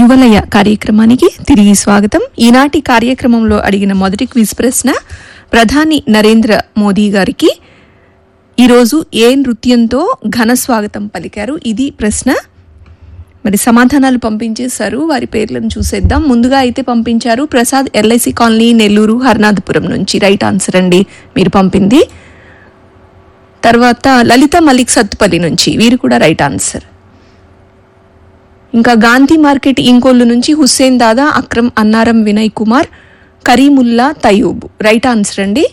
యువలయ కార్యక్రమానికి తిరిగి స్వాగతం ఈనాటి కార్యక్రమంలో అడిగిన మొదటి క్విజ్ ప్రశ్న ప్రధాని నరేంద్ర మోదీ గారికి ఈరోజు ఏ నృత్యంతో ఘన స్వాగతం పలికారు ఇది ప్రశ్న మరి సమాధానాలు పంపించేశారు వారి పేర్లను చూసేద్దాం ముందుగా అయితే పంపించారు ప్రసాద్ ఎల్ఐసి కాలనీ నెల్లూరు హర్నాథపురం నుంచి రైట్ ఆన్సర్ అండి మీరు పంపింది తర్వాత లలిత మలిక్ సత్తుపల్లి నుంచి వీరు కూడా రైట్ ఆన్సర్ ఇంకా గాంధీ మార్కెట్ ఇంకోళ్ళు నుంచి హుస్సేన్ దాదా అక్రమ్ అన్నారం వినయ్ కుమార్ కరీముల్లా తయూబ్ రైట్ ఆన్సర్ అండి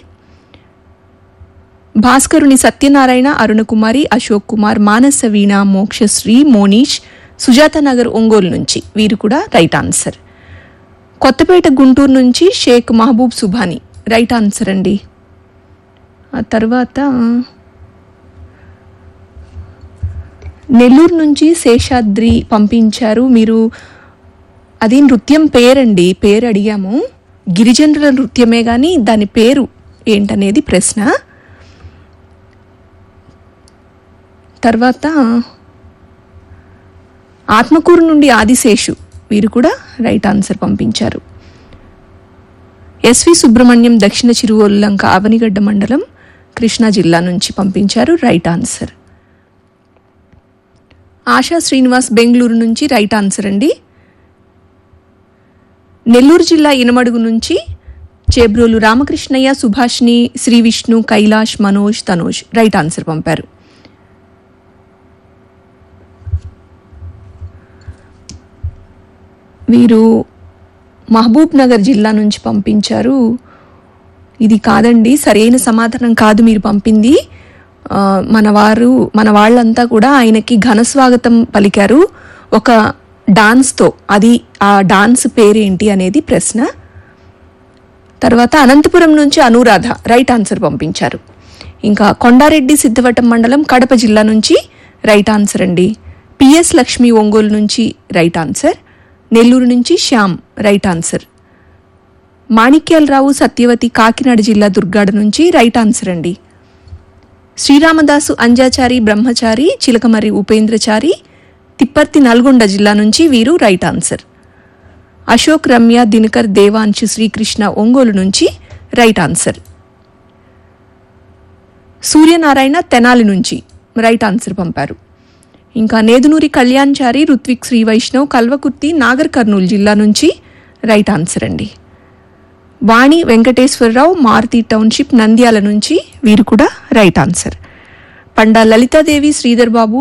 భాస్కరుని సత్యనారాయణ అరుణకుమారి అశోక్ కుమార్ మానస వీణ మోక్షశ్రీ మోనీష్ సుజాత నగర్ ఒంగోలు నుంచి వీరు కూడా రైట్ ఆన్సర్ కొత్తపేట గుంటూరు నుంచి షేక్ మహబూబ్ సుభాని రైట్ ఆన్సర్ అండి ఆ తర్వాత నెల్లూరు నుంచి శేషాద్రి పంపించారు మీరు అది నృత్యం పేరండి పేరు అడిగాము గిరిజనుల నృత్యమే కానీ దాని పేరు ఏంటనేది ప్రశ్న తర్వాత ఆత్మకూరు నుండి ఆదిశేషు వీరు కూడా రైట్ ఆన్సర్ పంపించారు ఎస్వి సుబ్రహ్మణ్యం దక్షిణ చిరువల్లంక అవనిగడ్డ మండలం కృష్ణా జిల్లా నుంచి పంపించారు రైట్ ఆన్సర్ ఆశా శ్రీనివాస్ బెంగళూరు నుంచి రైట్ ఆన్సర్ అండి నెల్లూరు జిల్లా ఇనమడుగు నుంచి చేబ్రోలు రామకృష్ణయ్య సుభాష్ని శ్రీ విష్ణు కైలాష్ మనోజ్ తనోజ్ రైట్ ఆన్సర్ పంపారు వీరు మహబూబ్ నగర్ జిల్లా నుంచి పంపించారు ఇది కాదండి సరైన సమాధానం కాదు మీరు పంపింది ఆ, మన వారు మన వాళ్ళంతా కూడా ఆయనకి ఘన స్వాగతం పలికారు ఒక డాన్స్తో అది ఆ డాన్స్ పేరేంటి అనేది ప్రశ్న తర్వాత అనంతపురం నుంచి అనురాధ రైట్ ఆన్సర్ పంపించారు ఇంకా కొండారెడ్డి సిద్ధవటం మండలం కడప జిల్లా నుంచి రైట్ ఆన్సర్ అండి పిఎస్ లక్ష్మి ఒంగోలు నుంచి రైట్ ఆన్సర్ నెల్లూరు నుంచి శ్యామ్ రైట్ ఆన్సర్ మాణిక్యాలరావు సత్యవతి కాకినాడ జిల్లా దుర్గాడ నుంచి రైట్ ఆన్సర్ అండి శ్రీరామదాసు అంజాచారి బ్రహ్మచారి చిలకమర్రి ఉపేంద్రచారి తిప్పర్తి నల్గొండ జిల్లా నుంచి వీరు రైట్ ఆన్సర్ అశోక్ రమ్య దినకర్ దేవాంశు శ్రీకృష్ణ ఒంగోలు నుంచి రైట్ ఆన్సర్ సూర్యనారాయణ తెనాలి నుంచి రైట్ ఆన్సర్ పంపారు ఇంకా నేదునూరి కళ్యాణ్చారి రుత్విక్ శ్రీ వైష్ణవ్ కల్వకుర్తి నాగర్ కర్నూలు జిల్లా నుంచి రైట్ ఆన్సర్ అండి వాణి వెంకటేశ్వరరావు మారుతి టౌన్షిప్ నంద్యాల నుంచి వీరు కూడా రైట్ ఆన్సర్ పండా లలితాదేవి శ్రీధర్ బాబు